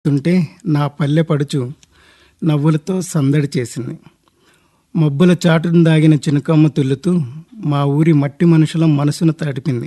ఉంటే నా పల్లె పడుచు నవ్వులతో సందడి చేసింది మబ్బుల చాటును దాగిన చినుకమ్మ తుల్లుతూ మా ఊరి మట్టి మనుషుల మనసును తడిపింది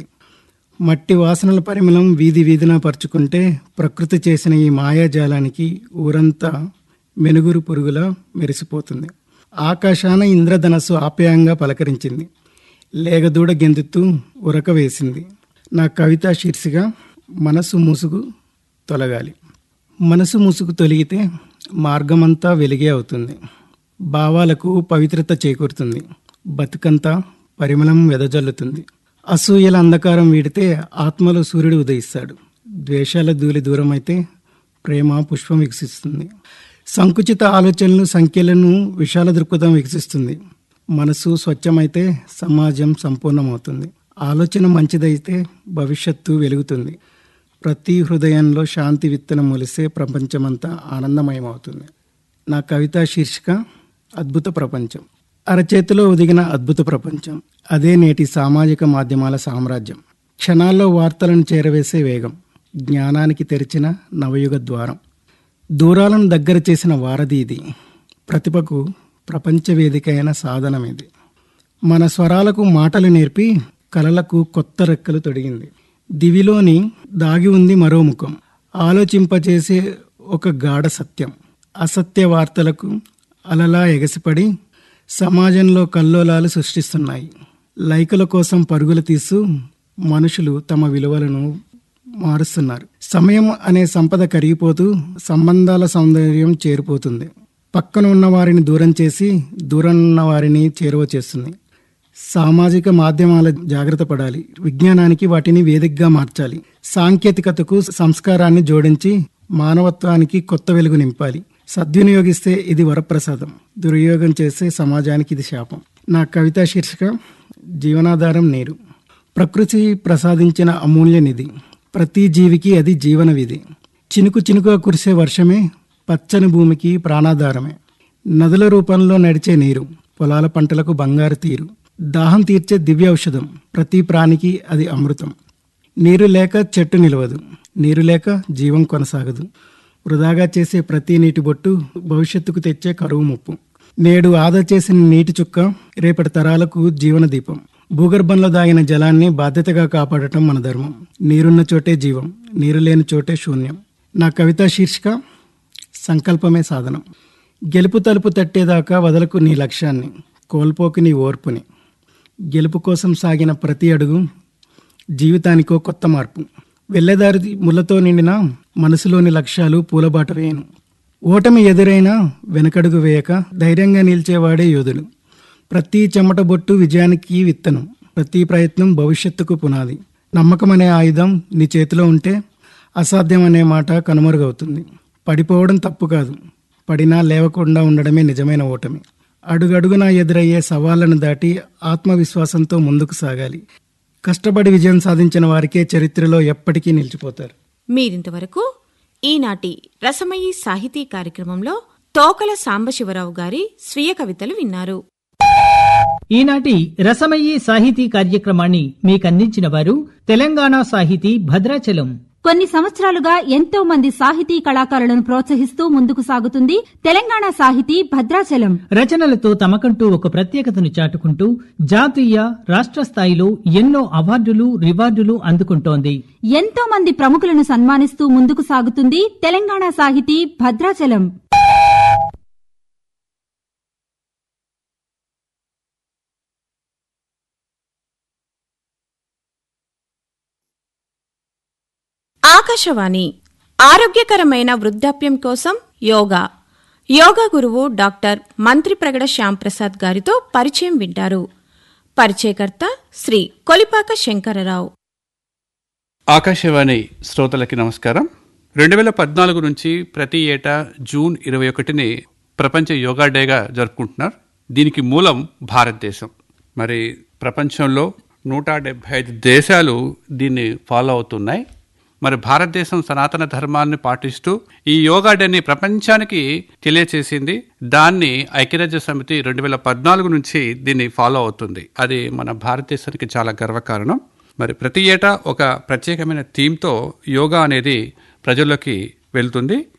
మట్టి వాసనల పరిమళం వీధి వీధిన పరుచుకుంటే ప్రకృతి చేసిన ఈ మాయాజాలానికి ఊరంతా మెనుగురు పురుగులా మెరిసిపోతుంది ఆకాశాన ఇంద్రధనస్సు ఆప్యాయంగా పలకరించింది లేగదూడ గెంతుతూ ఉరక వేసింది నా కవిత శీర్షిక మనసు ముసుగు తొలగాలి మనసు ముసుగు తొలగితే మార్గమంతా వెలిగే అవుతుంది భావాలకు పవిత్రత చేకూరుతుంది బతుకంతా పరిమళం వెదజల్లుతుంది అసూయల అంధకారం వీడితే ఆత్మలో సూర్యుడు ఉదయిస్తాడు ద్వేషాల ధూళి దూరమైతే ప్రేమ పుష్పం వికసిస్తుంది సంకుచిత ఆలోచనలు సంఖ్యలను విశాల దృక్పథం వికసిస్తుంది మనసు స్వచ్ఛమైతే సమాజం సంపూర్ణమవుతుంది ఆలోచన మంచిదైతే భవిష్యత్తు వెలుగుతుంది ప్రతి హృదయంలో శాంతి విత్తనం మొలిసే ప్రపంచమంతా ఆనందమయమవుతుంది నా కవితా శీర్షిక అద్భుత ప్రపంచం అరచేతిలో ఒదిగిన అద్భుత ప్రపంచం అదే నేటి సామాజిక మాధ్యమాల సామ్రాజ్యం క్షణాల్లో వార్తలను చేరవేసే వేగం జ్ఞానానికి తెరిచిన నవయుగ ద్వారం దూరాలను దగ్గర చేసిన వారధి ఇది ప్రతిభకు ప్రపంచ వేదిక అయిన సాధనం ఇది మన స్వరాలకు మాటలు నేర్పి కలలకు కొత్త రెక్కలు తొడిగింది దివిలోని దాగి ఉంది మరో ముఖం ఆలోచింపచేసే ఒక గాఢ సత్యం అసత్య వార్తలకు అలలా ఎగసిపడి సమాజంలో కల్లోలాలు సృష్టిస్తున్నాయి లైకుల కోసం పరుగులు తీస్తూ మనుషులు తమ విలువలను మారుస్తున్నారు సమయం అనే సంపద కరిగిపోతూ సంబంధాల సౌందర్యం చేరిపోతుంది పక్కన ఉన్న వారిని దూరం చేసి దూరం ఉన్న వారిని చేరువ చేస్తుంది సామాజిక మాధ్యమాల జాగ్రత్త పడాలి విజ్ఞానానికి వాటిని వేదికగా మార్చాలి సాంకేతికతకు సంస్కారాన్ని జోడించి మానవత్వానికి కొత్త వెలుగు నింపాలి సద్వినియోగిస్తే ఇది వరప్రసాదం దుర్యోగం చేస్తే సమాజానికి ఇది శాపం నా కవితా శీర్షిక జీవనాధారం నీరు ప్రకృతి ప్రసాదించిన అమూల్య నిధి ప్రతి జీవికి అది జీవన విధి చినుకు చినుకుగా కురిసే వర్షమే పచ్చని భూమికి ప్రాణాధారమే నదుల రూపంలో నడిచే నీరు పొలాల పంటలకు బంగారు తీరు దాహం తీర్చే దివ్య ఔషధం ప్రతి ప్రాణికి అది అమృతం నీరు లేక చెట్టు నిలవదు నీరు లేక జీవం కొనసాగదు వృధాగా చేసే ప్రతి నీటి బొట్టు భవిష్యత్తుకు తెచ్చే కరువు ముప్పు నేడు ఆదా చేసిన నీటి చుక్క రేపటి తరాలకు జీవన దీపం భూగర్భంలో దాగిన జలాన్ని బాధ్యతగా కాపాడటం మన ధర్మం నీరున్న చోటే జీవం నీరు లేని చోటే శూన్యం నా కవితా శీర్షిక సంకల్పమే సాధనం గెలుపు తలుపు తట్టేదాకా వదలకు నీ లక్ష్యాన్ని కోల్పోకు నీ ఓర్పుని గెలుపు కోసం సాగిన ప్రతి అడుగు జీవితానికో కొత్త మార్పు వెళ్ళేదారి ముళ్ళతో నిండిన మనసులోని లక్ష్యాలు పూలబాట వేయను ఓటమి ఎదురైనా వెనకడుగు వేయక ధైర్యంగా నిలిచేవాడే యోధుడు ప్రతి చెమట బొట్టు విజయానికి విత్తనం ప్రతి ప్రయత్నం భవిష్యత్తుకు పునాది నమ్మకం అనే ఆయుధం నీ చేతిలో ఉంటే అసాధ్యం అనే మాట కనుమరుగవుతుంది పడిపోవడం తప్పు కాదు పడినా లేవకుండా ఉండడమే నిజమైన ఓటమి అడుగడుగునా ఎదురయ్యే సవాళ్లను దాటి ఆత్మవిశ్వాసంతో ముందుకు సాగాలి కష్టపడి విజయం సాధించిన వారికే చరిత్రలో ఎప్పటికీ నిలిచిపోతారు మీరింతవరకు ఈనాటి రసమయీ సాహితీ కార్యక్రమంలో తోకల సాంబశివరావు గారి స్వీయ కవితలు విన్నారు ఈనాటి రసమయీ సాహితీ కార్యక్రమాన్ని మీకందించిన వారు తెలంగాణ సాహితీ భద్రాచలం కొన్ని సంవత్సరాలుగా ఎంతో మంది సాహితీ కళాకారులను ప్రోత్సహిస్తూ ముందుకు సాగుతుంది తెలంగాణ సాహితీ భద్రాచలం రచనలతో తమకంటూ ఒక ప్రత్యేకతను చాటుకుంటూ జాతీయ రాష్ట్ర స్థాయిలో ఎన్నో అవార్డులు రివార్డులు అందుకుంటోంది ఎంతో మంది ప్రముఖులను సన్మానిస్తూ ముందుకు సాగుతుంది తెలంగాణ సాహితీ భద్రాచలం ఆకాశవాణి ఆరోగ్యకరమైన వృద్ధాప్యం కోసం యోగా యోగా గురువు డాక్టర్ మంత్రి ప్రగడ శ్యాంప్రసాద్ గారితో పరిచయం వింటారు పరిచయకర్త శ్రీ కొలిపాక శంకరరావు ఆకాశవాణి శ్రోతలకి నమస్కారం రెండు వేల పద్నాలుగు నుంచి ప్రతి ఏటా జూన్ ఇరవై ఒకటిని ప్రపంచ యోగా డేగా జరుపుకుంటున్నారు దీనికి మూలం భారతదేశం మరి ప్రపంచంలో నూట డెబ్బై ఐదు దేశాలు దీన్ని ఫాలో అవుతున్నాయి మరి భారతదేశం సనాతన ధర్మాన్ని పాటిస్తూ ఈ యోగా డేని ప్రపంచానికి తెలియచేసింది దాన్ని ఐక్యరాజ్య సమితి రెండు వేల పద్నాలుగు నుంచి దీన్ని ఫాలో అవుతుంది అది మన భారతదేశానికి చాలా గర్వకారణం మరి ప్రతి ఏటా ఒక ప్రత్యేకమైన థీమ్తో యోగా అనేది ప్రజల్లోకి వెళ్తుంది